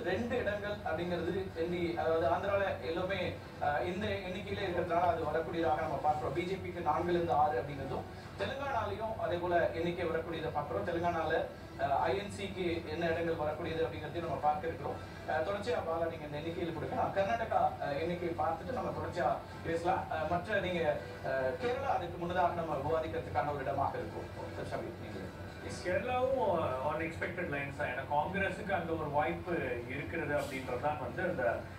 ரெண்டு இடங்கள் அப்படிங்கிறது எண்ணி அதாவது ஆந்திரால எல்லாமே அஹ், இந்த எண்ணிக்கையில இருக்கிறதுனால அது வரக்கூடியதாக நம்ம பார்க்கிறோம் பிஜேபிக்கு நான்குல இருந்து ஆறு அப்படிங்கிறதும் தெலுங்கானாலையும் அதே போல எண்ணிக்கை வரக்கூடியதை பார்க்கிறோம் தெலுங்கானால ஐஎன்சிக்கு என்ன இடங்கள் வரக்கூடியது அப்படிங்கிறதையும் நம்ம பார்க்க இருக்கிறோம் அஹ், தொடர்ச்சியா பாலா நீங்க இந்த எண்ணிக்கையில் கொடுக்கலாம் கர்நாடகா அஹ், எண்ணிக்கையை பார்த்துட்டு நம்ம தொடர்ச்சியா பேசலாம் அஹ், மற்ற நீங்க அஹ், கேரளா அதுக்கு முன்னதாக நம்ம விவாதிக்கிறதுக்கான ஒரு இடமாக இருக்கும் சார் ஷபி நீங்க எஸ் கேரளாவும் அன்எக்ஸ்பெக்டட் லைன்ஸ் தான் ஏன்னா காங்கிரஸுக்கு அங்க ஒரு வாய்ப்பு இருக்கிறது அப்படின்றது தான் வந்து அந்த